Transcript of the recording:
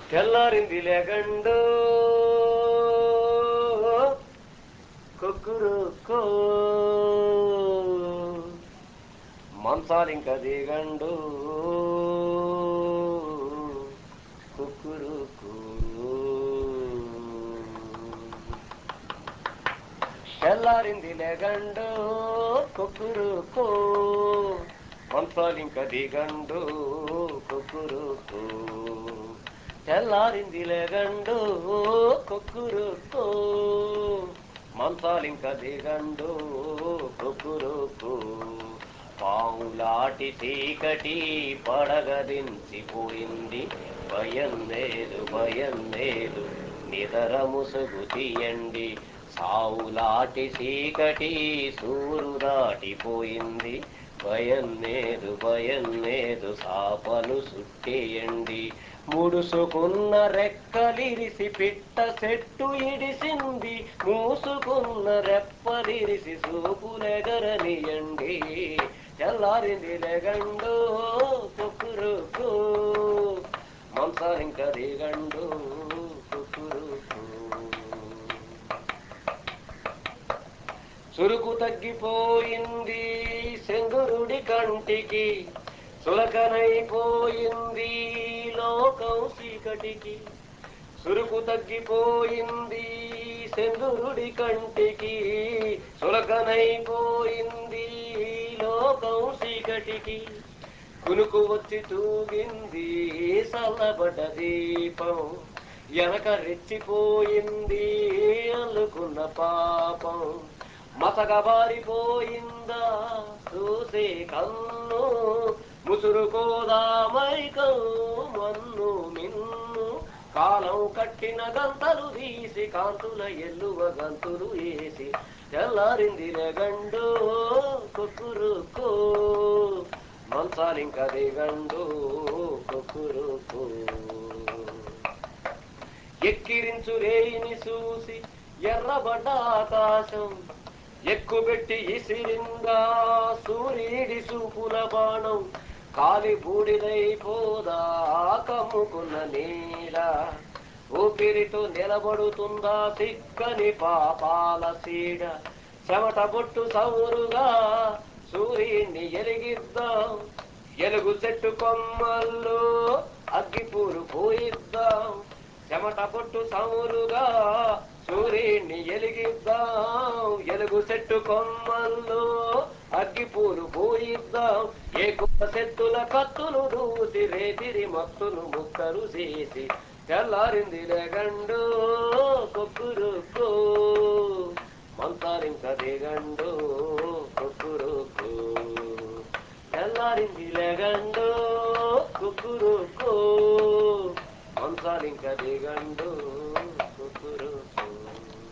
తెల్లారింది లేగండు కొక్కురుకో మంచాలింక దిగండు కుక్కురుకు తెల్లారింది లేగండు కుక్కురుకు మంచాలింక దిగండు కుక్కురుకు తెల్లారింది లేగండు కుక్కురుకు మంచాలింక దిగండు కుక్కురుకు పావులాటి చీకటి పడగదించిపోయింది భయం లేదు భయం లేదు నిదర ముసుగు తీయండి సావులాటి చీకటి సూరు దాటిపోయింది భయం లేదు భయం లేదు సాపను సుట్టేయండి ముడుసుకున్న రెక్కలిరిసి పిట్ట చెట్టు ఇడిసింది మూసుకున్న రెప్పలిరిసి సూపులెగరనియండి తెల్లారింది లెగండు కుక్కురుకు మంచాలింక దిగండు కుక్కురుకు చురుకు తగ్గిపోయింది సెంగురుడి కంటికి చులకనైపోయింది లోకం చీకటికి చురుకు తగ్గిపోయింది సెందురుడి కంటికి చులకనైపోయింది లోకం చీకటికి కునుకు వచ్చి తూగింది చల్లబడ్డ దీపం వెనక రెచ్చిపోయింది అల్లుకున్న పాపం మసగబారిపోయిందా చూసే కన్ను ముసురుకోదామైకం మన్ను మిన్ను కాలం కట్టిన గంతలు తీసి కాంతుల ఎల్లువ గంతులు వేసి తెల్లారింది గండు కుక్కురుకో మంచాలింక దిగండు కుక్కురుకో ఎక్కిరించు రేయిని చూసి ఎర్రబడ్డ ఆకాశం ఎక్కుబెట్టి ఇసిరిందా సూర్యుడి చూపుల బాణం కాలి బూడిదైపోదా కమ్ముకున్న నీడ ఊపిరితో నిలబడుతుందా సిక్కని పాపాల సీడ చెమట బొట్టు సౌరుగా సూర్యుడిని ఎలిగిద్దాం ఎలుగు చెట్టు కొమ్మల్లో అగ్గిపూలు పోయిద్దాం చెమట పొట్టు సౌరుగా సూర్యుడిని ఎలిగిద్దాం ఎలుగు చెట్టు కొమ్మల్లో అగ్గిపూలు పోయిద్దాం ఏ కుక్క చెట్టుల కత్తులు దూసి రేతిరి మత్తులు ముక్కలు చేసి తెల్లారింది లేగండు కొక్కురుకో మంతారింక దిగండు కొక్కురుకో తెల్లారింది లేగండు కుక్కురుకో మంచాలింక దిగండు కుక్కురుకో